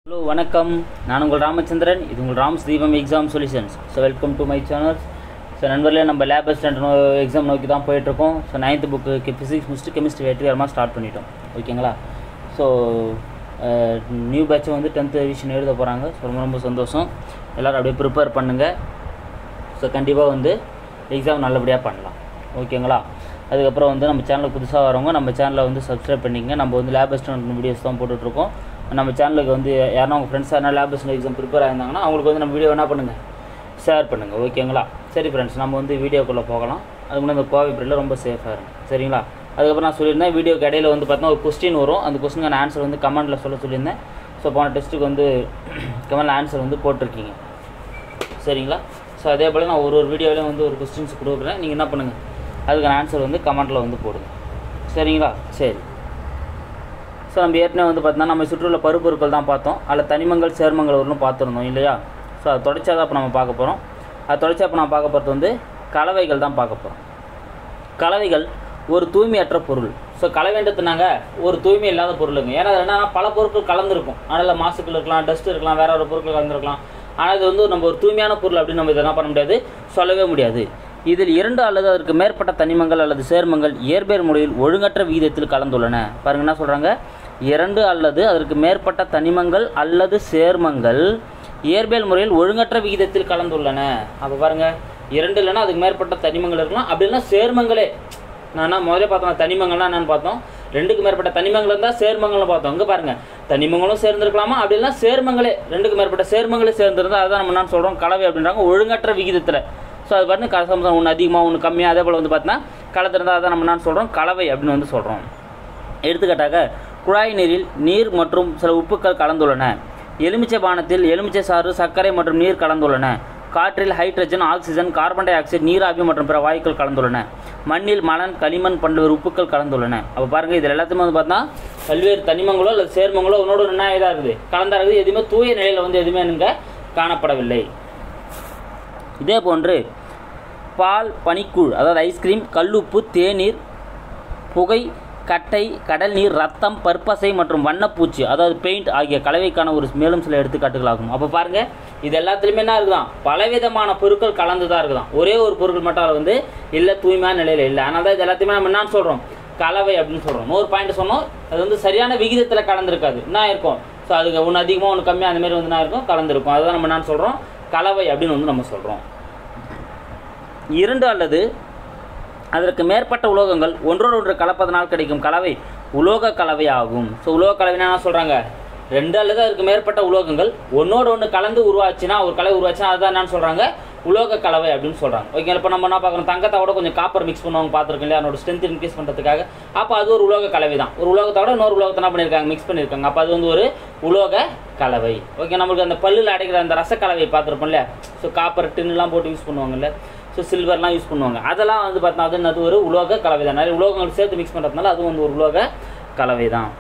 hello வணக்கம் நான் உங்கள் ராமச்சந்திரன் இது உங்கள் Rams Deepam exam solutions so welcome to my channels so நண்பர்களே நம்ம லேப் அசிஸ்டன்ட் நோ எக்ஸாம் நோக்கி தான் போயிட்டுருக்கோம் ஸோ நைன்த்து புக்கு ஃபிசிக்ஸ் முடிச்சுட்டு கெமிஸ்ட்ரி வெற்றிகரமாக ஸ்டார்ட் பண்ணிட்டோம் ஓகேங்களா ஸோ நியூ பேட்ச் வந்து டென்த்து ரிவிஷன் எழுத போகிறாங்க ஸோ ரொம்ப ரொம்ப சந்தோஷம் எல்லோரும் அப்படியே ப்ரிப்பேர் பண்ணுங்கள் ஸோ கண்டிப்பாக வந்து எக்ஸாம் நல்லபடியாக பண்ணலாம் ஓகேங்களா அதுக்கப்புறம் வந்து நம்ம சேனலுக்கு புதுசாக வரவங்க நம்ம சேனலை வந்து சப்ஸ்கிரைப் பண்ணிக்கங்க நம்ம வந்து லேப் அசிஸ்டன்ட் வீடியோஸ் தான் போட்டுட்ருக்கோம் நம்ம சேனலுக்கு வந்து யாருன்னா உங்கள் ஃப்ரெண்ட்ஸ் யாரா லேப் அசிஸ்டன்ட் எக்ஸாம் ப்ரிப்பேர் ஆயிருந்தாங்கன்னா அவங்களுக்கு வந்து நம்ம வீடியோ என்ன பண்ணுங்கள் ஷேர் பண்ணுங்கள் ஓகேங்களா சரி ஃப்ரெண்ட்ஸ் நம்ம வந்து வீடியோக்குள்ளே போகலாம் அதுக்கு முன்னாடி அந்த கோவை பீரியடில் ரொம்ப சேஃபாக இருங்க சரிங்களா அதுக்கப்புறம் நான் சொல்லியிருந்தேன் வீடியோக்கு இடையில வந்து பார்த்தீங்கன்னா ஒரு கொஸ்டின் வரும் அந்த கொஸ்டினுக்கான ஆன்சர் வந்து கமெண்ட்டில் சொல்ல சொல்லியிருந்தேன் ஸோ போன டெஸ்ட்டுக்கு வந்து கமெண்டில் ஆன்சர் வந்து போட்டிருக்கீங்க சரிங்களா ஸோ அதே போல் நான் ஒரு ஒரு வீடியோவிலையும் வந்து ஒரு கொஸ்டின்ஸ் கொடுக்குறேன் நீங்கள் என்ன பண்ணுங்கள் அதுக்கான ஆன்சர் வந்து கமெண்ட்டில் வந்து போடுங்க சரிங்களா சரி ஸோ நம்ம ஏற்கனவே வந்து பார்த்தோம்னா நம்ம சுற்றுள்ள பருப்பொருட்கள் தான் பார்த்தோம் அதில் தனிமங்கள் சேர்மங்கள் வரும்னு பார்த்துருந்தோம் இல்லையா ஸோ அது தொடர்ச்சியாக தான் இப்போ நம்ம பார்க்க போகிறோம் அது தொடர்ச்சியாக இப்போ நான் பார்க்க போகிறது வந்து கலவைகள் தான் பார்க்க போகிறோம் கலவைகள் ஒரு தூய்மையற்ற பொருள் ஸோ கலவைன்றதுனாங்க ஒரு தூய்மை இல்லாத பொருளுங்க ஏன்னா அது என்னன்னா பல பொருட்கள் கலந்துருக்கும் அதில் மாசுக்கள் இருக்கலாம் டஸ்ட் இருக்கலாம் வேற ஒரு பொருட்கள் கலந்துருக்கலாம் ஆனால் இது வந்து நம்ம ஒரு தூய்மையான பொருள் அப்படின்னு நம்ம இதை என்ன பண்ண முடியாது சொல்லவே முடியாது இதில் இரண்டு அல்லது அதற்கு மேற்பட்ட தனிமங்கள் அல்லது சேர்மங்கள் இயற்பியல் முறையில் ஒழுங்கற்ற விகிதத்தில் கலந்துள்ளன பாருங்க என்ன சொல்கிறாங்க இரண்டு அல்லது அதற்கு மேற்பட்ட தனிமங்கள் அல்லது சேர்மங்கள் இயற்பியல் முறையில் ஒழுங்கற்ற விகிதத்தில் கலந்துள்ளன அப்போ பாருங்க இரண்டு இல்லைன்னா அதுக்கு மேற்பட்ட தனிமங்கள் இருக்கலாம் அப்படி இல்லைன்னா சேர்மங்களே நான் முதல்ல பார்த்தோம் தனிமங்கள்னா என்னன்னு பார்த்தோம் ரெண்டுக்கு மேற்பட்ட தனிமங்கள் இருந்தால் சேர்மங்கள்னு பார்த்தோம் இங்கே பாருங்க தனிமங்களும் சேர்ந்துருக்கலாமா அப்படி இல்லைன்னா சேர்மங்களே ரெண்டுக்கு மேற்பட்ட சேர்மங்களே சேர்ந்துருந்தா அதுதான் நம்ம என்ன சொல்கிறோம் கலவை அப்படின்றாங்க ஒழுங்கற்ற விகிதத்தில் ஸோ அது பாருங்க கலசம் ஒன்று அதிகமாக ஒன்று கம்மியாக அதே போல் வந்து பார்த்தீங்கன்னா கலந்துருந்தா அதான் நம்ம என்ன சொல்கிறோம் கலவை அப்படின்னு வந்து சொல்கிறோம் எடுத்துக்காட்டாக குழாய் நீரில் நீர் மற்றும் சில உப்புக்கள் கலந்துள்ளன எலுமிச்சை பானத்தில் எலுமிச்சை சாறு சர்க்கரை மற்றும் நீர் கலந்துள்ளன காற்றில் hydrogen oxygen carbon dioxide நீராவி மற்றும் பிற வாயுக்கள் கலந்துள்ளன மண்ணில் மணல் களிமண் பல்வேறு உப்புக்கள் கலந்துள்ளன அப்போ பாருங்கள் இதில் எல்லாத்தையுமே வந்து பார்த்தா பல்வேறு தனிமங்களோ அல்லது சேர்மங்களோ உன்னோட என்ன இதாக இருக்குது கலந்தா இருக்குது எதுவுமே தூய நிலையில் வந்து எதுவுமே இங்கே காணப்படவில்லை இதே போன்று பால் பனிக்கூழ் அதாவது ஐஸ்கிரீம் கல்லுப்பு தேநீர் புகை கட்டை கடல் நீர் ரத்தம் பற்பசை மற்றும் வண்ணப்பூச்சி அதாவது பெயிண்ட் ஆகிய கலவைக்கான ஒரு மேலும் சில எடுத்துக்காட்டுகளாகும் அப்போ பாருங்கள் இது எல்லாத்துலேயுமே என்ன இருக்குதான் பலவிதமான பொருட்கள் கலந்து தான் இருக்குதான் ஒரே ஒரு பொருட்கள் மட்டும் அதில் வந்து இல்லை தூய்மையான நிலையில் இல்லை அதனால தான் இது எல்லாத்தையுமே நம்ம என்னன்னு சொல்கிறோம் கலவை அப்படின்னு சொல்கிறோம் நூறு பாயிண்ட் சொன்னோம் அது வந்து சரியான விகிதத்தில் கலந்துருக்காது என்ன இருக்கும் ஸோ அதுக்கு ஒன்று அதிகமாக ஒன்று கம்மியாக அந்த மாதிரி வந்து என்ன இருக்கும் கலந்துருக்கும் அதுதான் நம்ம என்னன்னு சொல்கிறோம் கலவை அப்படின்னு வந்து நம்ம சொல்கிறோம் இரண்டு அல்லது அதற்கு மேற்பட்ட உலோகங்கள் ஒன்றோடு ஒன்று கலப்பதனால் கிடைக்கும் கலவை உலோக கலவை ஆகும் ஸோ உலோக கலவைனா என்ன சொல்கிறாங்க ரெண்டு அல்லது அதுக்கு மேற்பட்ட உலோகங்கள் ஒன்றோடு ஒன்று கலந்து உருவாச்சுன்னா ஒரு கலவை உருவாச்சுன்னா அதுதான் என்னன்னு சொல்கிறாங்க உலோக கலவை அப்படின்னு சொல்கிறாங்க ஓகே இப்போ நம்ம என்ன பார்க்குறோம் தங்கத்தோட கொஞ்சம் காப்பர் மிக்ஸ் பண்ணுவாங்க பார்த்துருக்கோம் இல்லையா அதனோட ஸ்ட்ரென்த் இன்க்ரீஸ் பண்ணுறதுக்காக அப்போ அது ஒரு உலோக கலவை தான் ஒரு உலோகத்தோட இன்னொரு உலோகத்தை என்ன பண்ணியிருக்காங்க மிக்ஸ் பண்ணியிருக்காங்க அப்போ அது வந்து ஒரு உலோக கலவை ஓகே நம்மளுக்கு அந்த பல்லில் அடைக்கிற அந்த ரசக்கலவை பார்த்துருப்போம் இல்லையா ஸோ காப்பர் டின்னுலாம் போட்டு யூஸ் பண்ணுவாங்கல்ல ஸோ சில்வர்லாம் யூஸ் பண்ணுவாங்க அதெல்லாம் வந்து பார்த்தா அது என்னது ஒரு உலோக கலவை தான் நிறைய உலோகங்கள் சேர்த்து மிக்ஸ் பண்ணுறதுனால அதுவும் வந்து ஒரு உலோக கலவை தான்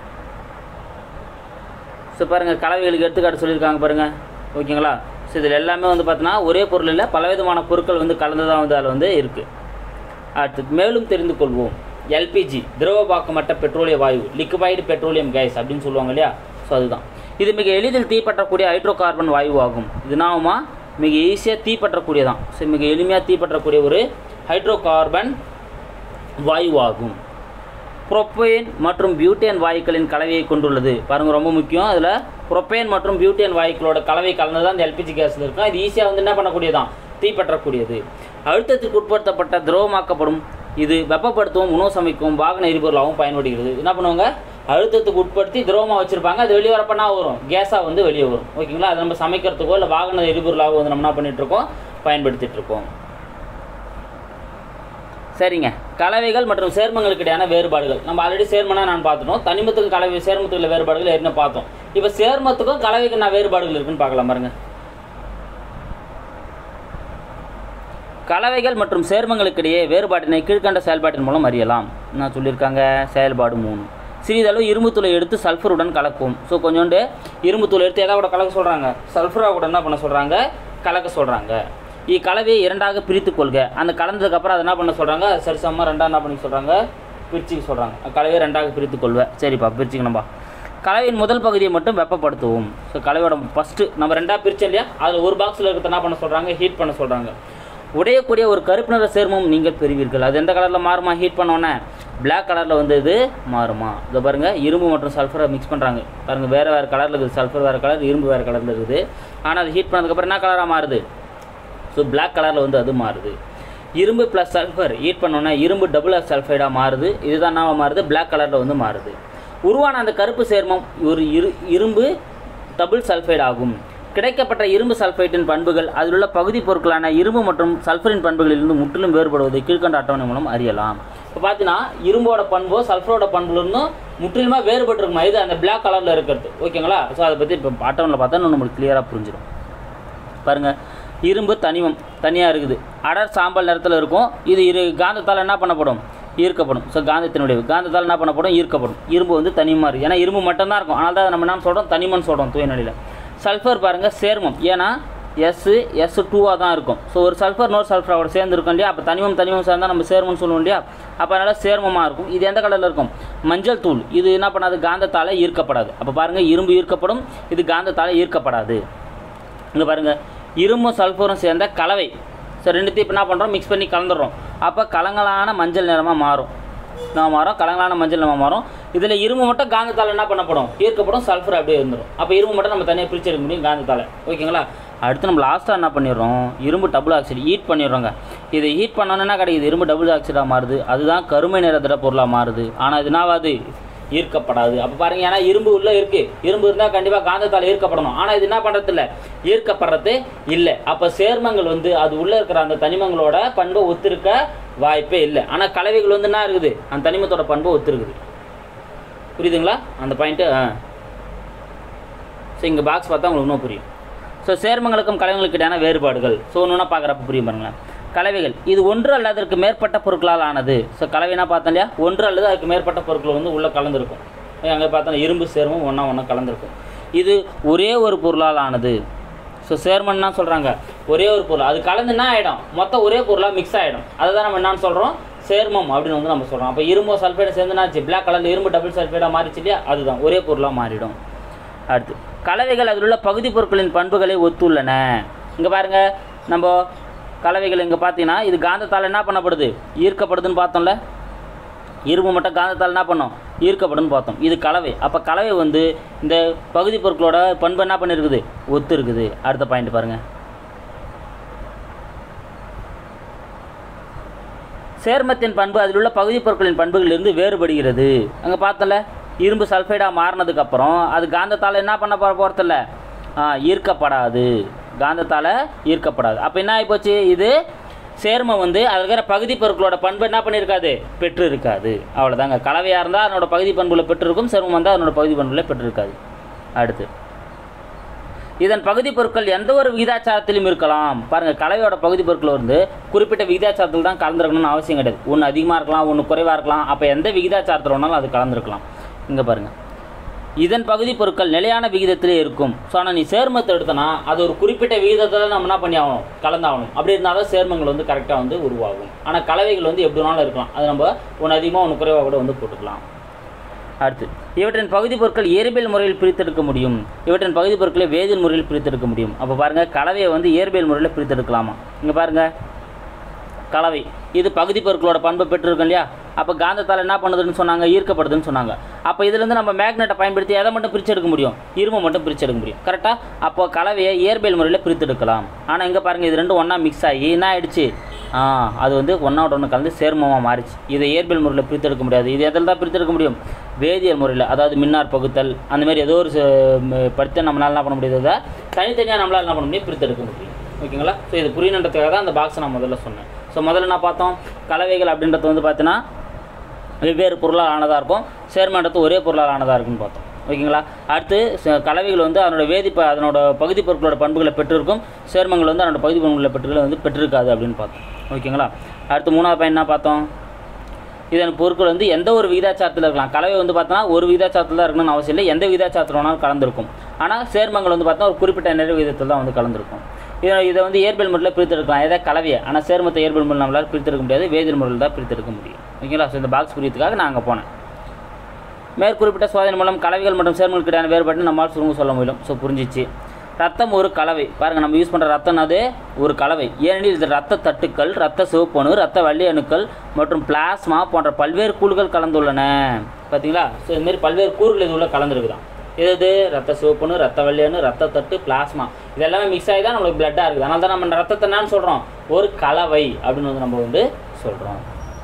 ஸோ பாருங்கள் கலவைகளுக்கு எடுத்துக்காட்டு சொல்லியிருக்காங்க பாருங்கள் ஓகேங்களா ஸோ இதில் எல்லாமே வந்து பார்த்தோன்னா ஒரே பொருள் இல்லை பலவிதமான பொருட்கள் வந்து கலந்து தான் வந்து அதில் வந்து இருக்குது அடுத்து மேலும் தெரிந்து கொள்வோம் எல்பிஜி திரவபாக்கமற்ற பெட்ரோலிய வாயு லிக்வைடு பெட்ரோலியம் கேஸ் அப்படின்னு சொல்லுவாங்க இல்லையா ஸோ அதுதான் இது மிக எளிதில் தீப்பற்றக்கூடிய ஹைட்ரோ கார்பன் வாயு ஆகும் இது நாம மிக ஈஸியாக தீப்பற்றக்கூடியதான் ஸோ மிக எளிமையாக தீப்பற்றக்கூடிய ஒரு ஹைட்ரோ கார்பன் வாயுவாகும் புரோப்பேன் மற்றும் பியூட்டேன் வாயுக்களின் கலவையை கொண்டுள்ளது பாருங்கள் ரொம்ப முக்கியம் அதில் புரோப்பேன் மற்றும் பியூட்டேன் வாயுக்களோட கலவை கலந்து தான் இந்த எல்பிஜி கேஸில் இருக்கும் இது ஈஸியாக வந்து என்ன பண்ணக்கூடியதான் தீப்பற்றக்கூடியது அழுத்தத்திற்கு உட்படுத்தப்பட்ட திரவமாக்கப்படும் இது வெப்பப்படுத்தவும் உணவு சமைக்கவும் வாகன எரிபொருளாகவும் பயன்படுகிறது என்ன பண்ணுவாங்க அழுத்தத்துக்கு உட்படுத்தி திரவமாக வச்சுருப்பாங்க அது வெளியே வரப்பனா வரும் கேஸாக வந்து வெளியே வரும் ஓகேங்களா அது நம்ம சமைக்கிறதுக்கோ இல்லை வாகன எரிபொருளாக வந்து நம்ம என்ன பண்ணிகிட்ருக்கோம் பயன்படுத்திகிட்டு இருக்கோம் சரிங்க கலவைகள் மற்றும் சேர்மங்களுக்கு இடையான வேறுபாடுகள் நம்ம ஆல்ரெடி சேர்மனா நான் பார்த்துட்டோம் தனிமத்துக்கும் கலவை சேர்மத்துக்குள்ள வேறுபாடுகள் ஏற்கனவே பார்த்தோம் இப்போ சேர்மத்துக்கும் கலவைக்கு நான் வேறுபாடுகள் இருக்குன்னு பார்க்கலாம் பாருங்க கலவைகள் மற்றும் சேர்மங்களுக்கிடையே வேறுபாட்டினை கீழ்கண்ட செயல்பாட்டின் மூலம் அறியலாம் நான் சொல்லியிருக்காங்க செயல்பாடு மூணு சிறிதளவு இரும்புத்தூளை எடுத்து சல்ஃபருடன் கலக்கும் ஸோ கொஞ்சோண்டு இரும்புத்தூள் எடுத்து எதாவது கூட கலக்க சொல்கிறாங்க சல்ஃபரா கூட என்ன பண்ண சொல்கிறாங்க கலக்க சொல்கிறாங்க இக்கலவையை இரண்டாக பிரித்து கொள்க அந்த கலந்ததுக்கப்புறம் அதை என்ன பண்ண சொல்கிறாங்க சரிசமமாக ரெண்டாக என்ன பண்ணி சொல்கிறாங்க பிரிச்சுக்க சொல்கிறாங்க கலவையை ரெண்டாக பிரித்து கொள்வேன் சரிப்பா பிரிச்சுக்கணும்பா கலவையின் முதல் பகுதியை மட்டும் வெப்பப்படுத்துவோம் ஸோ கலவையோட ஃபஸ்ட்டு நம்ம ரெண்டாக பிரிச்சோம் இல்லையா அதில் ஒரு பாக்ஸில் இருக்கிறத என்ன பண்ண சொல்கிறாங்க ஹீட் பண்ண சொல்கிறாங்க உடையக்கூடிய ஒரு கருப்பு நிற சேர்மம் நீங்கள் பெறுவீர்கள் அது எந்த கலரில் மாறுமா ஹீட் பண்ணோன்னே Black கலரில் வந்து இது மாறுமா இதை பாருங்கள் இரும்பு மற்றும் சல்ஃபரை மிக்ஸ் பண்ணுறாங்க பாருங்கள் வேறு வேறு கலரில் இருக்குது சல்ஃபர் வேறு கலர் இரும்பு வேறு கலரில் இருக்குது ஆனால் அது ஹீட் பண்ணதுக்கப்புறம் என்ன கலராக மாறுது ஸோ Black கலரில் வந்து அது மாறுது இரும்பு ப்ளஸ் சல்ஃபர் ஹீட் பண்ணோன்னே இரும்பு டபுள் சல்ஃபைடாக மாறுது இதுதான் என்ன மாறுது Black கலரில் வந்து மாறுது உருவான அந்த கருப்பு சேர்மம் ஒரு இரு இரும்பு டபுள் சல்ஃபைடு ஆகும் கிடைக்கப்பட்ட இரும்பு சல்ஃபைட்டின் பண்புகள் அதில் உள்ள பகுதி பொருட்களான இரும்பு மற்றும் சல்ஃபரின் பண்புகளிலிருந்து முற்றிலும் வேறுபடுவதை கீழ்கண்ட அட்டவணை மூலம் அறியலாம் இப்போ பார்த்தீங்கன்னா இரும்போட பண்போ சல்ஃபரோட பண்புலேருந்தும் முற்றிலுமாக வேறுபட்டிருக்குமா இது அந்த Black கலரில் இருக்கிறது ஓகேங்களா ஸோ அதை பற்றி இப்போ அட்டவணையில் பார்த்தா இன்னும் நம்மளுக்கு கிளியராக புரிஞ்சிடும் பாருங்க இரும்பு தனிமம் தனியாக இருக்குது அடர் சாம்பல் நிறத்தில் இருக்கும் இது இரு காந்தத்தால் என்ன பண்ணப்படும் ஈர்க்கப்படும் ஸோ காந்தத்தினுடைய காந்தத்தால் என்ன பண்ணப்படும் ஈர்க்கப்படும் இரும்பு வந்து தனிமமாக இருக்குது ஏன்னா இரும்பு மட்டும்தான் இருக்கும் அதனால தான் நம்ம என்ன சொல்கிறோம் தனிமன் சொல்கிறோம் தூயநிலையில் சல்ஃபர் பாருங்கள் சேர்மம் ஏன்னா எஸ் எஸ் டூவாக தான் இருக்கும் ஸோ ஒரு சல்ஃபர் நோர் சல்ஃபரோட சேர்ந்து இருக்கும் இல்லையா அப்போ தனிமம் தனிமம் சேர்ந்தால் நம்ம சேர்மம்னு சொல்லுவோம் இல்லையா அப்போ அதனால் சேர்மமாக இருக்கும் இது எந்த கலரில் இருக்கும் மஞ்சள் தூள் இது என்ன பண்ணாது காந்தத்தால் ஈர்க்கப்படாது அப்போ பாருங்கள் இரும்பு ஈர்க்கப்படும் இது காந்தத்தால் ஈர்க்கப்படாது இங்கே பாருங்கள் இரும்பும் சல்ஃபரும் சேர்ந்த கலவை ஸோ ரெண்டுத்தையும் இப்போ என்ன பண்ணுறோம் மிக்ஸ் பண்ணி கலந்துடுறோம் அப்போ கலங்கலான மஞ்சள் நிறமாக மாறும் நம்ம மாறும் கலங்கலான மஞ்சள் நிறமாக மாறும் இதில் இரும்பு மட்டும் காந்தத்தால் என்ன பண்ணப்படும் ஈர்க்கப்படும் சல்ஃபர் அப்படியே இருந்துடும் அப்போ இரும்பு மட்டும் நம்ம தனியாக பிரிச்சு எடுக்க முடியும் காந்தத்தால் ஓகேங்களா அடுத்து நம்ம லாஸ்ட்டாக என்ன பண்ணிடுறோம் இரும்பு டபுள் ஆக்சைடு ஹீட் பண்ணிடுறோங்க இதை ஹீட் பண்ணோன்னா என்ன கிடைக்குது இரும்பு டபுள் ஆக்சைடாக மாறுது அதுதான் கருமை நிற திட பொருளாக மாறுது ஆனால் இது என்னாவாது ஈர்க்கப்படாது அப்போ பாருங்க ஏன்னா இரும்பு உள்ளே இருக்கு இரும்பு இருந்தால் கண்டிப்பாக காந்தத்தால் ஈர்க்கப்படணும் ஆனால் இது என்ன பண்ணுறது இல்லை ஈர்க்கப்படுறது இல்லை அப்போ சேர்மங்கள் வந்து அது உள்ளே இருக்கிற அந்த தனிமங்களோட பண்பை ஒத்திருக்க வாய்ப்பே இல்லை ஆனால் கலவைகள் வந்து என்ன இருக்குது அந்த தனிமத்தோட பண்பை ஒத்திருக்குது புரியுதுங்களா அந்த பாயிண்ட்டு ஆ ஸோ இங்கே பாக்ஸ் பார்த்தா உங்களுக்கு இன்னும் புரியும் ஸோ சேர்மங்களுக்கும் கலவைகளுக்கு இடையான வேறுபாடுகள் ஸோ ஒன்று பார்க்குறப்ப புரியும் பாருங்களேன் கலவைகள் இது ஒன்று அல்லது அதற்கு மேற்பட்ட பொருட்களால் ஆனது ஸோ கலவைனா பார்த்தோம் இல்லையா ஒன்று அல்லது அதுக்கு மேற்பட்ட பொருட்கள் வந்து உள்ளே கலந்துருக்கும் அங்கே பார்த்தோம் இரும்பு சேர்மம் ஒன்றா ஒன்றா கலந்துருக்கும் இது ஒரே ஒரு பொருளால் ஆனது ஸோ சேர்மன்னா சொல்கிறாங்க ஒரே ஒரு பொருள் அது கலந்து என்ன ஆகிடும் மொத்தம் ஒரே பொருளாக மிக்ஸ் ஆகிடும் அதை தான் நம்ம என்னன்னு சொல்கிறோம் சேர்மம் அப்படின்னு வந்து நம்ம சொல்கிறோம் அப்போ இரும்பு சல்ஃபைடு சேர்ந்துனாச்சு பிளாக் கலரில் இரும்பு டபுள் சல்ஃபைடாக மாறிச்சு இல்லையா அதுதான் ஒரே பொருளாக மாறிடும் அடுத்து கலவைகள் அதில் உள்ள பகுதி பொருட்களின் பண்புகளை ஒத்துள்ளன இங்கே பாருங்க நம்ம கலவைகள் இங்கே பார்த்தீங்கன்னா இது காந்தத்தால் என்ன பண்ணப்படுது ஈர்க்கப்படுதுன்னு பார்த்தோம்ல இரும்பு மட்டும் காந்தத்தால் என்ன பண்ணோம் ஈர்க்கப்படுன்னு பார்த்தோம் இது கலவை அப்போ கலவை வந்து இந்த பகுதி பொருட்களோட பண்பு என்ன பண்ணியிருக்குது ஒத்து இருக்குது அடுத்த பாயிண்ட் பாருங்க சேர்மத்தின் பண்பு அதில் உள்ள பகுதி பொருட்களின் பண்புகளிலிருந்து வேறுபடுகிறது அங்கே பார்த்தோம்ல இரும்பு சல்ஃபைடாக மாறினதுக்கப்புறம் அது காந்தத்தால் என்ன பண்ண போகிற போகிறதில்ல ஈர்க்கப்படாது காந்தத்தால் ஈர்க்கப்படாது அப்போ என்ன ஆகிப்போச்சு இது சேர்மம் வந்து அதில் இருக்கிற பகுதி பொருட்களோட பண்பு என்ன பண்ணியிருக்காது பெற்று இருக்காது அவ்வளோதாங்க கலவையாக இருந்தால் அதனோட பகுதி பண்புல பெற்றிருக்கும் சேர்மம் வந்தால் அதனோட பகுதி பண்புல பெற்றிருக்காது அடுத்து இதன் பகுதி பொருட்கள் எந்த ஒரு விகிதாச்சாரத்திலும் இருக்கலாம் பாருங்கள் கலவையோட பகுதி பொருட்கள் வந்து குறிப்பிட்ட விகிதாச்சாரத்தில் தான் கலந்துருக்கணும்னு அவசியம் கிடையாது ஒன்று அதிகமாக இருக்கலாம் ஒன்று குறைவாக இருக்கலாம் அப்போ எந்த விகிதாச்சாரத்தில் வேணாலும் அது கலந்துருக்கலாம் இங்கே பாருங்கள் இதன் பகுதி பொருட்கள் நிலையான விகிதத்திலே இருக்கும் ஸோ ஆனால் நீ சேர்மத்தை எடுத்தனா அது ஒரு குறிப்பிட்ட விகிதத்தில் நம்ம என்ன பண்ணி ஆகணும் கலந்தாகணும் அப்படி இருந்தால் தான் சேர்மங்கள் வந்து கரெக்டாக வந்து உருவாகும் ஆனால் கலவைகள் வந்து எப்படி வேணாலும் இருக்கலாம் அது நம்ம ஒன்று அதிகமாக ஒன்று குறைவாக கூட வந்து போட்டுக்கலாம் அடுத்து இவற்றின் பகுதி பொருட்கள் இயற்பியல் முறையில் பிரித்தெடுக்க முடியும் இவற்றின் பகுதி பொருட்களை வேதியியல் முறையில் பிரித்தெடுக்க முடியும் அப்போ பாருங்கள் கலவையை வந்து இயற்பியல் முறையில் பிரித்தெடுக்கலாமா இங்கே பாருங்கள் கலவை இது பகுதி பொருட்களோட பண்பை பெற்றிருக்கும் இல்லையா அப்போ காந்தத்தால் என்ன பண்ணுதுன்னு சொன்னாங்க ஈர்க்கப்படுதுன்னு சொன்னாங்க அப்போ இதுலேருந்து நம்ம மேக்னெட்டை பயன்படுத்தி எதை மட்டும் பிரித்து எடுக்க முடியும் இரும்பை மட்டும் பிரித்து எடுக்க முடியும் கரெக்டாக அப்போ கலவையை இயற்பியல் முறையில் பிரித்து எடுக்கலாம் ஆனால் இங்கே பாருங்கள் இது ரெண்டும் ஒன்றா மிக்ஸ் ஆகி என்ன ஆயிடுச்சு ஆ அது வந்து ஒன்றோட ஒன்று கலந்து சேர்மமாக மாறிச்சு இதை இயற்பியல் முறையில் பிரித்து எடுக்க முடியாது இது எதில் தான் பிரித்து எடுக்க முடியும் வேதியியல் முறையில் அதாவது மின்னார் பகுத்தல் அந்த மாதிரி ஏதோ ஒரு படித்த நம்மளால் என்ன பண்ண முடியாது அதை தனித்தனியாக நம்மளால் என்ன பண்ண முடியும் பிரித்து எடுக்க முடியும் ஓகேங்களா ஸோ இது புரியணுன்றதுக்காக தான் அந்த பாக்ஸை நான் முதல்ல சொன்னேன் ஸோ முதல்ல நான் பார்த்தோம் கலவைகள் அப்படின்றது வந்து பார்த்தீங்கன்னா வெவ்வேறு பொருளால் ஆனதாக இருக்கும் சேர்மன்றது ஒரே பொருளால் ஆனதாக இருக்குன்னு பார்த்தோம் ஓகேங்களா அடுத்து ச- கலவைகள் வந்து அதனோட வேதி ப அதனோட பகுதி பொருட்களோட பண்புகளை பெற்றிருக்கும் சேர்மங்கள் வந்து அதனோட பகுதி பண்புகளை பெற்றுகளை வந்து பெற்றிருக்காது அப்படின்னு பார்த்தோம் ஓகேங்களா அடுத்து மூணாவது பையன் என்ன பார்த்தோம் இதன் பொருட்கள் வந்து எந்த ஒரு விகிதாச்சாரத்தில் இருக்கலாம் கலவை வந்து பார்த்தோன்னா ஒரு விகிதாச்சாரத்தில் தான் இருக்கணும்னு அவசியம் இல்லை எந்த விகிதாச்சாரத்தில் வேணாலும் கலந்துருக்கும் ஆனால் சேர்மங்கள் வந்து பார்த்தா ஒரு குறிப்பிட்ட நிறைய விகிதத்தில் தான் வந்து கலந்துருக்கும் இதை இதை வந்து இயற்பியல் முறையில் பிரித்தெடுக்கலாம் எதாவது கலவையை ஆனால் சேர்மத்தை இயற்பியல் முறையில் நம்மளால் பிரித்தெடுக்க முடியாது வேதியியல் முறையில் தான் பிரித்தெடுக்க முடியும் ஓகேங்களா ஸோ இந்த பாக்ஸ் புரியறதுக்காக நான் அங்கே போனேன் மேற்குறிப்பிட்ட சோதனை மூலம் கலவைகள் மற்றும் சேர்மங்களுக்கு இடையான வேறுபாட்டு நம்மால் சுருங்க சொல்ல முடியும் ஸோ புரிஞ்சிச்சு ரத்தம் ஒரு கலவை பாருங்கள் நம்ம யூஸ் பண்ணுற ரத்தம் அது ஒரு கலவை ஏனெனில் இது ரத்த தட்டுக்கள் ரத்த சிவப்பணு ரத்த வெள்ளை அணுக்கள் மற்றும் பிளாஸ்மா போன்ற பல்வேறு கூறுகள் கலந்துள்ளன பார்த்தீங்களா ஸோ இதுமாரி பல்வேறு கூறுகள் இது உள்ள கலந்துருக்குதான் இது இது ரத்த சிவப்பணு ரத்த வெள்ளையணு ரத்த தட்டு பிளாஸ்மா இது எல்லாமே மிக்ஸ் ஆகி தான் நம்மளுக்கு பிளட்டாக இருக்குது அதனால தான் நம்ம ரத்தத்தை என்னன்னு சொல்கிறோம் ஒரு கலவை அப்படின்னு வந்து நம்ம வந்து சொல்கிறோம்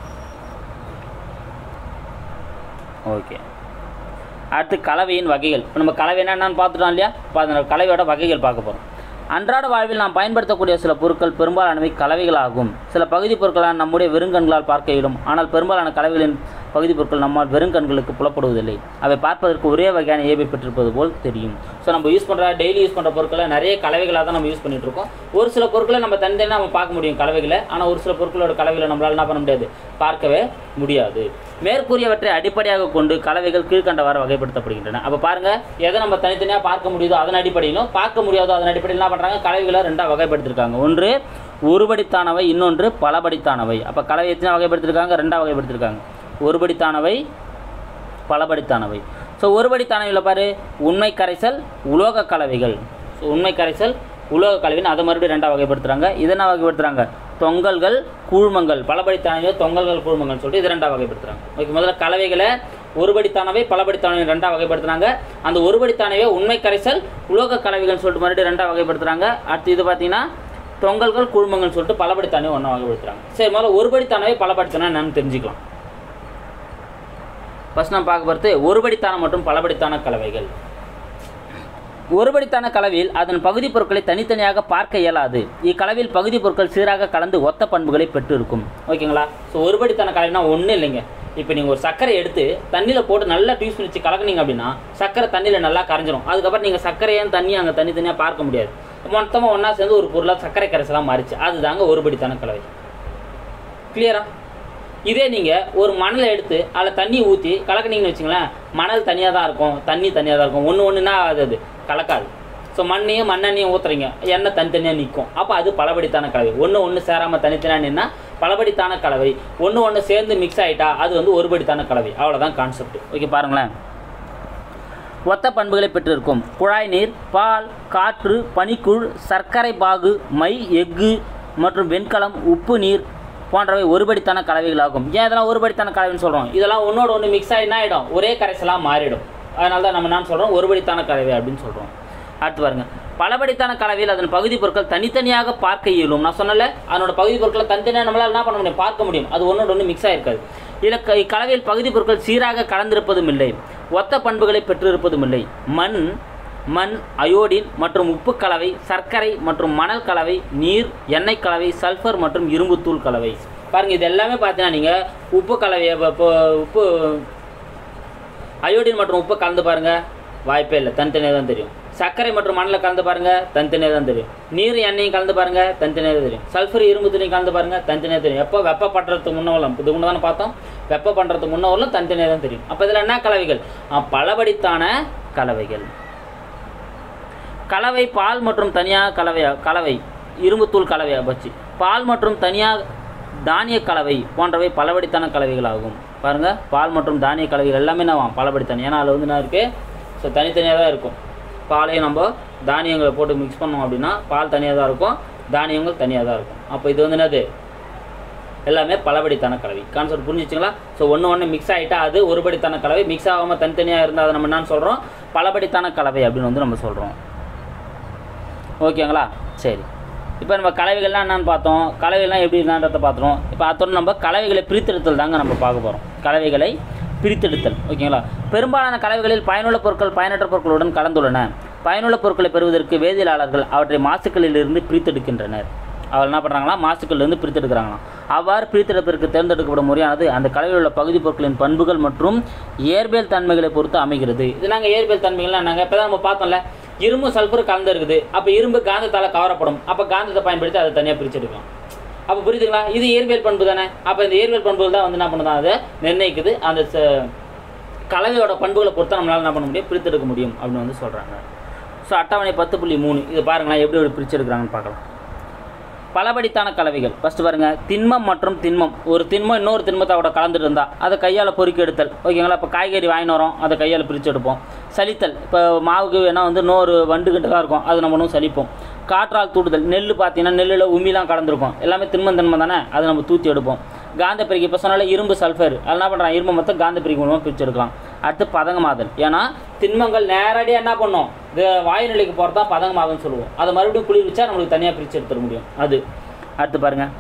ஓகே அடுத்து கலவையின் வகைகள் இப்போ நம்ம கலவை என்னென்னு பார்த்துட்டோம் இல்லையா இப்போ அந்த கலவையோட வகைகள் பார்க்க போகிறோம் அன்றாட வாழ்வில் நாம் பயன்படுத்தக்கூடிய சில பொருட்கள் பெரும்பாலானவை கலவைகளாகும் சில பகுதி பொருட்களால் நம்முடைய வெறுங்கண்களால் பார்க்க இயலும் ஆனால் பெரும்பாலான கலவைகளின் பகுதி பொருட்கள் நம்மால் வெறுங்கண்களுக்கு புலப்படுவதில்லை அவை பார்ப்பதற்கு ஒரே வகையான இயல்பை பெற்றிருப்பது போல் தெரியும் ஸோ நம்ம யூஸ் பண்ணுற டெய்லி யூஸ் பண்ணுற பொருட்களை நிறைய கலவைகளாக தான் நம்ம யூஸ் பண்ணிட்டு இருக்கோம் ஒரு சில பொருட்களை நம்ம தனித்தனியாக நம்ம பார்க்க முடியும் கலவைகளை ஆனால் ஒரு சில பொருட்களோட கலவைகளை நம்மளால் என்ன பண்ண முடியாது பார்க்கவே முடியாது மேற்கூறியவற்றை அடிப்படையாக கொண்டு கலவைகள் கீழ்கண்டவாறு வகைப்படுத்தப்படுகின்றன அப்போ பாருங்க எதை நம்ம தனித்தனியாக பார்க்க முடியுதோ அதன் அடிப்படையிலும் பார்க்க முடியாதோ அதன் அடிப்படையில் என்ன பண்ணுறாங்க கலவைகளை ரெண்டாக வகைப்படுத்திருக்காங்க ஒன்று ஒருபடித்தானவை இன்னொன்று பலபடித்தானவை அப்போ கலவை எத்தனை வகைப்படுத்திருக்காங்க ரெண்டாக வகைப்படுத்திருக்காங்க ஒருபடித்தானவை பலபடித்தானவை ஸோ ஒருபடித்தானவையில் பாரு உண்மை கரைசல் உலோக கலவைகள் ஸோ உண்மை கரைசல் உலோக கலவைன்னு அதை மறுபடியும் ரெண்டாக வகைப்படுத்துகிறாங்க இதை என்ன வகைப்படுத்துகிறாங்க தொங்கல்கள் கூழ்மங்கள் பலபடித்தானவையில் தொங்கல்கள் கூழ்மங்கள் சொல்லிட்டு இது ரெண்டாக வகைப்படுத்துகிறாங்க ஓகே முதல்ல கலவைகளை ஒருபடித்தானவை பலபடித்தானவை ரெண்டாக வகைப்படுத்துனாங்க அந்த ஒருபடித்தானவை உண்மை கரைசல் உலோக கலவைகள் சொல்லிட்டு மறுபடியும் ரெண்டாக வகைப்படுத்துகிறாங்க அடுத்து இது பார்த்தீங்கன்னா தொங்கல்கள் கூழ்மங்கள் சொல்லிட்டு பலபடித்தானவை ஒன்றா வகைப்படுத்துகிறாங்க சரி முதல்ல ஒருபடித்தானவை பலபடித்தானவை என்னன்னு தெரிஞ்சுக்கலாம் ஃபஸ்ட் நம்ம பார்க்க போகிறது ஒருபடித்தான மற்றும் பலபடித்தான கலவைகள் ஒருபடித்தான கலவையில் அதன் பகுதி பொருட்களை தனித்தனியாக பார்க்க இயலாது இக்கலவையில் பகுதி பொருட்கள் சீராக கலந்து ஒத்த பண்புகளை பெற்றிருக்கும் ஓகேங்களா ஸோ ஒருபடித்தான கலவைனா ஒன்றும் இல்லைங்க இப்போ நீங்கள் ஒரு சர்க்கரை எடுத்து தண்ணியில் போட்டு நல்லா டியூஸ் பண்ணி வச்சு கலக்குனீங்க அப்படின்னா சர்க்கரை தண்ணியில் நல்லா கரைஞ்சிரும் அதுக்கப்புறம் நீங்கள் சர்க்கரையும் தண்ணி அங்கே தனித்தனியாக பார்க்க முடியாது மொத்தமாக ஒன்றா சேர்ந்து ஒரு பொருளாக சர்க்கரை கரைசலாக மாறிச்சு அதுதாங்க ஒருபடித்தான கலவை கிளியரா இதே நீங்கள் ஒரு மணலை எடுத்து அதில் தண்ணி ஊற்றி கலக்குனீங்கன்னு வச்சுங்களேன் மணல் தனியாக தான் இருக்கும் தண்ணி தனியாக தான் இருக்கும் ஒன்று ஒன்றுனா அது அது கலக்காது ஸோ மண்ணையும் மண்ணெண்ணையும் ஊற்றுறீங்க எண்ணெய் தனித்தனியாக நிற்கும் அப்போ அது பலபடித்தான கலவை ஒன்று ஒன்று சேராமல் தனித்தனியாக நின்னா பலபடித்தான கலவை ஒன்று ஒன்று சேர்ந்து மிக்ஸ் ஆகிட்டா அது வந்து ஒருபடித்தான கலவை அவ்வளோதான் கான்செப்ட் ஓகே பாருங்களேன் ஒத்த பண்புகளை பெற்றிருக்கும் குழாய் நீர் பால் காற்று பனிக்கூழ் சர்க்கரை பாகு மை எஃகு மற்றும் வெண்கலம் உப்பு நீர் போன்றவை ஒருபடித்தான கலவைகளாகும் ஏன் இதெல்லாம் ஒருபடித்தான கலவைன்னு சொல்கிறோம் இதெல்லாம் ஒன்றோட ஒன்று மிக்ஸ் ஆகி என்ன ஆகிடும் ஒரே கரைசலாக மாறிடும் அதனால தான் நம்ம என்ன சொல்கிறோம் ஒருபடித்தான கலவை அப்படின்னு சொல்கிறோம் அடுத்து பாருங்க பலபடித்தான கலவையில் அதன் பகுதி பொருட்கள் தனித்தனியாக பார்க்க இயலும் நான் சொன்னல அதனோட பகுதி பொருட்களை தனித்தனியாக நம்மளால் என்ன பண்ண முடியும் பார்க்க முடியும் அது ஒன்றோட ஒன்று மிக்ஸ் ஆகிருக்காது இதில் க- இக்கலவையில் பகுதி பொருட்கள் சீராக கலந்திருப்பதும் இல்லை ஒத்த பண்புகளை பெற்றிருப்பதும் இல்லை மண் மண் அயோடின் மற்றும் உப்பு கலவை சர்க்கரை மற்றும் மணல் கலவை நீர் எண்ணெய் கலவை சல்ஃபர் மற்றும் இரும்புத்தூள் கலவை பாருங்க இது எல்லாமே பார்த்தீங்கன்னா நீங்கள் உப்பு கலவையை இப்போ- இப்போ உப்பு அயோடின் மற்றும் உப்பு கலந்து பாருங்க வாய்ப்பே இல்லை தனித்தனியாக தான் தெரியும் சர்க்கரை மற்றும் மணலில் கலந்து பாருங்க தனித்தனியாக தான் தெரியும் நீர் எண்ணெயும் கலந்து பாருங்க தனித்தனியாக தான் தெரியும் சல்ஃபர் இரும்பு துணி கலந்து பாருங்க தனித்தனியாக தெரியும் எப்போ வெப்ப பண்றதுக்கு முன்ன வரலாம் இது முன்ன தானே பார்த்தோம் வெப்ப பண்ணுறதுக்கு முன்ன வரலாம் தனித்தனியாக தான் தெரியும் அப்போ இதில் என்ன கலவைகள் ஆ, பலபடித்தான கலவைகள் கலவை பால் மற்றும் தனியாக கலவை கலவை இரும்புத்தூள் கலவையை வச்சு பால் மற்றும் தனியாக தானிய கலவை போன்றவை பலபடித்தான கலவைகள் ஆகும் பாருங்கள் பால் மற்றும் தானிய கலவைகள் எல்லாமே நான் பலபடித்தான ஏன்னா அதில் வந்து என்ன இருக்குது ஸோ தனித்தனியாக தான் இருக்கும் பாலையும் நம்ம தானியங்களை போட்டு மிக்ஸ் பண்ணோம் அப்படின்னா பால் தனியாக தான் இருக்கும் தானியங்கள் தனியாக தான் இருக்கும் அப்போ இது வந்து என்னது எல்லாமே பலபடித்தான கலவை கான்செப்ட் புரிஞ்சுச்சுங்களா ஸோ ஒன்று ஒன்று மிக்ஸ் ஆகிட்டா அது ஒருபடித்தான கலவை மிக்ஸ் ஆகாமல் தனித்தனியாக இருந்தால் அதை நம்ம என்னன்னு சொல்கிறோம் பலபடித்தான கலவை அப்படின்னு வந்து நம்ம சொல்கிறோம் ஓகேங்களா சரி இப்போ நம்ம கலவைகள்லாம் என்னன்னு பார்த்தோம் கலவைகள்லாம் எப்படி என்னன்றதை பார்த்துருவோம் இப்போ அதோட நம்ம கலவைகளை பிரித்தெடுத்தல் தாங்க நம்ம பார்க்க போகிறோம் கலவைகளை பிரித்தெடுத்தல் ஓகேங்களா பெரும்பாலான கலவைகளில் பயனுள்ள பொருட்கள் பயனற்ற பொருட்களுடன் கலந்துள்ளன பயனுள்ள பொருட்களை பெறுவதற்கு வேதியியலாளர்கள் அவற்றை மாசுக்களிலிருந்து பிரித்தெடுக்கின்றனர் அவர் என்ன பண்ணுறாங்களா மாசுக்களிலிருந்து பிரித்தெடுக்கிறாங்களாம் அவ்வாறு பிரித்தெடுப்பதற்கு தேர்ந்தெடுக்கப்படும் முறையானது அந்த கலவையில் உள்ள பகுதி பொருட்களின் பண்புகள் மற்றும் இயற்பியல் தன்மைகளை பொறுத்து அமைகிறது இது நாங்கள் இயற்பியல் தன்மைகள்லாம் நாங்கள் இப்போ தான் நம்ம பார்த்தோம்ல இரும்பு சல்ஃபர் கலந்து இருக்குது அப்போ இரும்பு காந்தத்தால் கவரப்படும் அப்போ காந்தத்தை பயன்படுத்தி அதை தனியாக பிரிச்செடுக்கலாம் அப்போ புரியுதுங்களா இது இயற்பியல் பண்பு தானே அப்போ இந்த இயற்பியல் பண்புகள் தான் வந்து என்ன பண்ணுதான் அதை நிர்ணயிக்குது அந்த ச- கலவையோட பண்புகளை பொறுத்து நம்மளால் என்ன பண்ண முடியும் பிரித்தெடுக்க முடியும் அப்படின்னு வந்து சொல்கிறாங்க ஸோ அட்டவணை பத்து புள்ளி மூணு இது பாருங்களேன் எப்படி எப்படி பிரிச்செடுக்கிறாங்கன்னு பார்க்கலாம் பலபடித்தான கலவைகள் ஃபஸ்ட்டு பாருங்கள் திண்மம் மற்றும் திண்மம் ஒரு திண்மம் இன்னொரு திண்மத்தோட கலந்துட்டு இருந்தா அதை கையால் பொறுக்கி எடுத்தல் ஓகேங்களா இப்போ காய்கறி வாங்கின்னு வரோம் அதை கையால் பிரித்து எடுப்போம் சலித்தல் இப்போ மாவுக்கு வேணால் வந்து இன்னொரு வண்டு கிட்ட தான் இருக்கும் அது நம்ம ஒன்றும் சலிப்போம் காற்றால் தூண்டுதல் நெல் பார்த்தீங்கன்னா நெல்லில் உமிலாம் கலந்துருக்கும் எல்லாமே திண்மம் திண்மம் தானே அதை நம்ம தூத்தி எடுப்போம் காந்த பிரிக்கை இப்போ சொன்னால இரும்பு சல்ஃபர் அது என்ன பண்ணுறான் இரும்பு மொத்தம் காந்த பிரிக்கை மூலமாக பிரித்து எடுக்கலாம் அடுத்து பதங்கமாதல் ஏன்னா திண்மங்கள் நேரடியாக என்ன பண்ணும் இது வாயு நிலைக்கு போகிறது தான் பதங்கமாகும்னு சொல்லுவோம் அதை மறுபடியும் குளிர் வச்சா நம்மளுக்கு தனியாக பிரித்து எடுத்துட முடியும் அது அடுத்து பாருங்கள்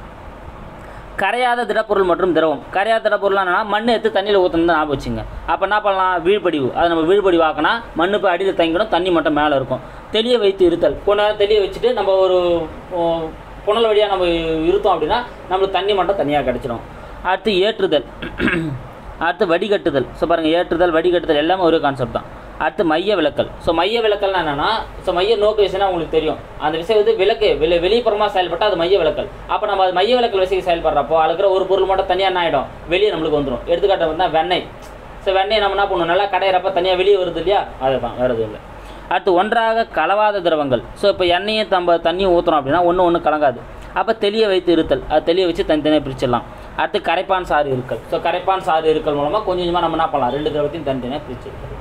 கரையாத திடப்பொருள் மற்றும் திரவம் கரையாத திடப்பொருள்லாம் என்னன்னா மண் எடுத்து தண்ணியில் ஊற்றணும் ஞாபகம் வச்சுங்க அப்போ என்ன பண்ணலாம் வீழ்படிவு அதை நம்ம வீழ்படிவாக்கினா மண் இப்போ அடியில் தங்கிடும் தண்ணி மட்டும் மேலே இருக்கும் தெளிய வைத்து இருத்தல் கொஞ்ச நேரம் தெளிய வச்சுட்டு நம்ம ஒரு ஓ, புனல் வழியாக நம்ம இருத்தோம் அப்படின்னா நம்மளுக்கு தண்ணி மட்டும் தனியாக கிடச்சிடும் அடுத்து ஏற்றுதல் அடுத்து வடிகட்டுதல் ஸோ பாருங்கள் ஏற்றுதல் வடிகட்டுதல் எல்லாமே ஒரே கான்செப்ட் தான் அடுத்து மைய விளக்கல் ஸோ மைய விளக்கல்னா என்னன்னா ஸோ மைய நோக்கு விசைனா உங்களுக்கு தெரியும் அந்த விசை வந்து விளக்கு வெளி வெளிப்புறமாக செயல்பட்டால் அது மைய விளக்கல் அப்போ நம்ம அது மைய விளக்கல் விசைக்கு செயல்படுறப்போ அதுல இருக்கிற ஒரு பொருள் மட்டும் தனியாக என்ன ஆகிடும் வெளியே நம்மளுக்கு வந்துடும் எடுத்துக்காட்டு வந்தால் வெண்ணெய் ஸோ வெண்ணெய் நம்ம என்ன பண்ணுவோம் நல்லா கடையிறப்ப தனியாக வெளியே வருது இல்லையா அதுதான் வேறு எதுவும் இல்லை அடுத்து ஒன்றாக கலவாத திரவங்கள் ஸோ இப்போ எண்ணெயும் நம்ம தண்ணியும் ஊற்றுறோம் அப்படின்னா ஒன்று ஒன்று கலங்காது அப்போ தெளிய வைத்து இருத்தல் அது தெளிய வச்சு தனித்தனியாக பிரிச்சிடலாம் அடுத்து கரைப்பான் சாறு இருக்கல் ஸோ கரைப்பான் சாறு இருக்கல் மூலமாக கொஞ்சம் கொஞ்சமாக நம்ம என்ன பண்ணலாம் ரெண்டு திரவத்தையும் தனித்தனியாக பிரிச்சு எடுக்கலாம்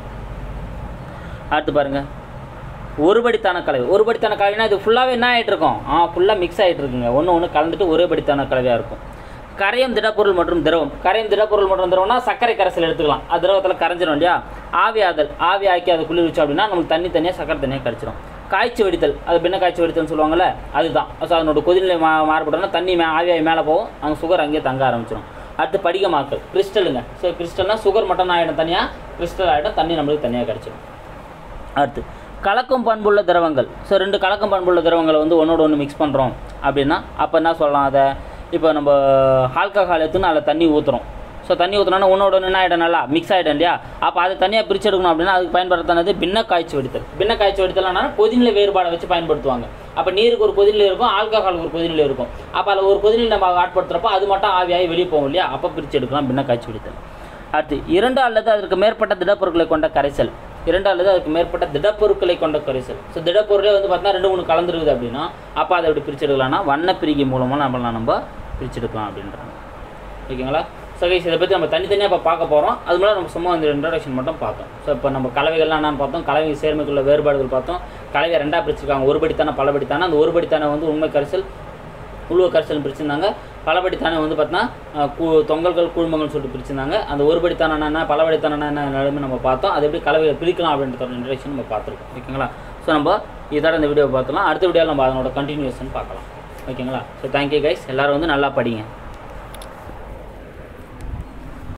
அடுத்து பாருங்க ஒருபடித்தான கலவை ஒருபடித்தான கலவைனா இது ஃபுல்லாகவே என்ன ஆகிட்டு இருக்கும் ஆ ஃபுல்லாக மிக்ஸ் ஆகிட்டு இருக்குங்க ஒன்று ஒன்று கலந்துட்டு ஒரேபடித்தான கலவையாக இருக்கும் கரையும் திடப்பொருள் மற்றும் திரவம் கரையும் திடப்பொருள் மற்றும் திரவம்னா சர்க்கரை கரைசல் எடுத்துக்கலாம் அது திரவத்தில் கரைஞ்சிரும் இல்லையா ஆவியாதல் ஆவி ஆக்கி அதை குளிர் வச்சோம் அப்படின்னா நமக்கு தண்ணி தனியாக சக்கரை தனியாக கரைச்சிரும் காய்ச்சி வடித்தல் அது பின்ன காய்ச்சி வடித்தல்னு சொல்லுவாங்கல்ல அதுதான் ஸோ அதனோட கொதிநிலை மா மாறுபட்டோம்னா தண்ணி மே ஆவியாகி மேலே போகும் அங்கே சுகர் அங்கேயே தங்க ஆரம்பிச்சிடும் அடுத்து படிகமாக்கல் கிறிஸ்டலுங்க ஸோ கிறிஸ்டல்னா சுகர் மட்டும் ஆகிடும் தனியாக கிறிஸ்டல் ஆகிடும் தண்ணி நம்மளுக்கு தனியாக கிடச்சிடும் அடுத்து கலக்கும் பண்புள்ள திரவங்கள் ஸோ ரெண்டு கலக்கும் பண்புள்ள திரவங்களை வந்து ஒன்றோட ஒன்று மிக்ஸ் பண்ணுறோம் அப்படின்னா அப்போ என்ன சொல்லலாம் அதை இப்போ நம்ம ஆல்கஹால் எடுத்துன்னு அதில் தண்ணி ஊற்றுறோம் ஸோ தண்ணி ஊற்றினோன்னா ஒன்றோட ஒன்று என்ன ஆகிடும் நல்லா மிக்ஸ் ஆகிடும் இல்லையா அப்போ அதை தனியாக பிரிச்சு எடுக்கணும் அப்படின்னா அதுக்கு பயன்படுத்தானது பின்ன காய்ச்சி வடித்தல் பின்ன காய்ச்சி வடித்தல்னா கொதிநிலை வேறுபாடை வச்சு பயன்படுத்துவாங்க அப்போ நீருக்கு ஒரு கொதிநிலை இருக்கும் ஆல்கஹாலுக்கு ஒரு கொதிநிலை இருக்கும் அப்போ அதில் ஒரு கொதிநிலை நம்ம ஆட்படுத்துறப்போ அது மட்டும் ஆவியாகி வெளியே போகும் இல்லையா அப்போ பிரித்து எடுக்கலாம் பின்ன காய்ச்சி வடித்தல் அடுத்து இரண்டு அல்லது அதற்கு மேற்பட்ட திடப்பொருட்களை கொண்ட கரைசல் இரண்டு அல்லது அதுக்கு மேற்பட்ட திடப்பொருட்களை கொண்ட கரைசல் ஸோ திடப்பொருளே வந்து பார்த்தீங்கன்னா ரெண்டு மூணு கலந்துருக்குது அப்படின்னா அப்போ அதை எப்படி பிரித்து எடுக்கலாம்னா வண்ண பிரிகை மூலமாக நம்மளாம் நம்ம பிரித்து எடுக்கலாம் அப்படின்றாங்க ஓகேங்களா ஸோ கைஸ் இதை பற்றி நம்ம தனித்தனியாக இப்போ பார்க்க போகிறோம் அது மேலே நம்ம சும்மா இந்த இன்ட்ரடக்ஷன் மட்டும் பார்த்தோம் ஸோ இப்போ நம்ம கலவைகள்லாம் என்னன்னு பார்த்தோம் கலவை சேர்மைக்குள்ள வேறுபாடுகள் பார்த்தோம் கலவையை ரெண்டாக பிரிச்சிருக்காங்க ஒரு படித்தானே பல படித்தானே அந்த ஒரு படித்தானே வந்து உண்மை கரைசல் உழுவ கரைசல் பிரிச்சிருந்தாங்க பலபடித்தானே வந்து பார்த்தீங்கன்னா கூ தொங்கல்கள் குழுமங்கள்னு சொல்லிட்டு பிரிச்சிருந்தாங்க அந்த ஒரு படித்தானே என்ன பலபடித்தானே என்ன நிலைமை நம்ம பார்த்தோம் அது எப்படி கலவையை பிரிக்கலாம் அப்படின்ற ஒரு இன்ட்ரடக்ஷன் நம்ம பார்த்துருக்கோம் ஓகேங்களா ஸோ நம்ம இதோட இந்த வீடியோ பார்த்தலாம் அடுத்த வீடியோவில் நம்ம அதனோட கண்டினியூஷன் பார்க்கலாம் ஓகேங்களா ஸோ தேங்க்யூ கைஸ் எல்லோரும் வந்து நல்லா படிங்க